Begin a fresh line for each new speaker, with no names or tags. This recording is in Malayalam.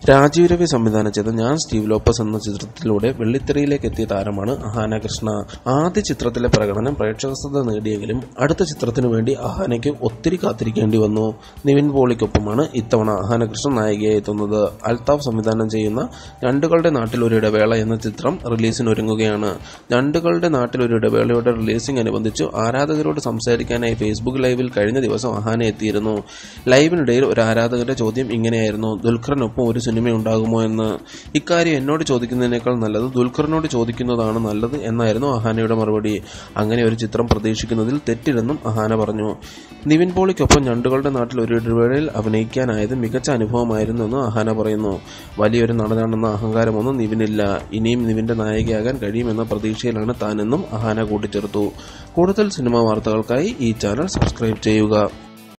രാജീവ് രവി സംവിധാനം ചെയ്ത ഞാൻ സ്റ്റീവ് ലോപ്പസ് എന്ന ചിത്രത്തിലൂടെ വെള്ളിത്തിരയിലേക്ക് എത്തിയ താരമാണ് അഹാന കൃഷ്ണ ആദ്യ ചിത്രത്തിലെ പ്രകടനം പ്രേക്ഷക ശ്രദ്ധ നേടിയെങ്കിലും അടുത്ത ചിത്രത്തിനു വേണ്ടി അഹാനയ്ക്ക് ഒത്തിരി കാത്തിരിക്കേണ്ടി വന്നു നിവിൻ പോളിക്കൊപ്പമാണ് ഇത്തവണ അഹാന കൃഷ്ണ നായികയായി എത്തുന്നത് അൽതാഫ് സംവിധാനം ചെയ്യുന്ന ഞണ്ടുകളുടെ നാട്ടിൽ ഒരു ഇടവേള എന്ന ചിത്രം റിലീസിന് ഒരുങ്ങുകയാണ് ഞണ്ടുകളുടെ നാട്ടിൽ ഒരു ഇടവേളയുടെ റിലീസിംഗ് അനുബന്ധിച്ച് ആരാധകരോട് സംസാരിക്കാനായി ഫേസ്ബുക്ക് ലൈവിൽ കഴിഞ്ഞ ദിവസം അഹാന എത്തിയിരുന്നു ലൈവിനിടയിൽ ഒരു ആരാധകരുടെ ചോദ്യം ഇങ്ങനെയായിരുന്നു ദുൽഖറിനൊപ്പം ഒരു സിനിമ ഉണ്ടാകുമോ എന്ന് ഇക്കാര്യം എന്നോട് ചോദിക്കുന്നതിനേക്കാൾ നല്ലത് ദുൽഖറിനോട് ചോദിക്കുന്നതാണ് നല്ലത് എന്നായിരുന്നു അഹാനയുടെ മറുപടി അങ്ങനെ ഒരു ചിത്രം പ്രതീക്ഷിക്കുന്നതിൽ തെറ്റില്ലെന്നും അഹാന പറഞ്ഞു നിവിൻ പോളിക്കൊപ്പം ഞണ്ടുകളുടെ നാട്ടിൽ ഒരു ഇടവേളയിൽ അഭിനയിക്കാനായത് മികച്ച അനുഭവമായിരുന്നെന്ന് അഹാന പറയുന്നു വലിയൊരു നടനാണെന്ന അഹങ്കാരമൊന്നും നിവിനില്ല ഇനിയും നിവിന്റെ നായികയാകാൻ കഴിയുമെന്ന പ്രതീക്ഷയിലാണ് താനെന്നും അഹാന കൂട്ടിച്ചേർത്തു കൂടുതൽ സിനിമാ വാർത്തകൾക്കായി ഈ ചാനൽ സബ്സ്ക്രൈബ് ചെയ്യുക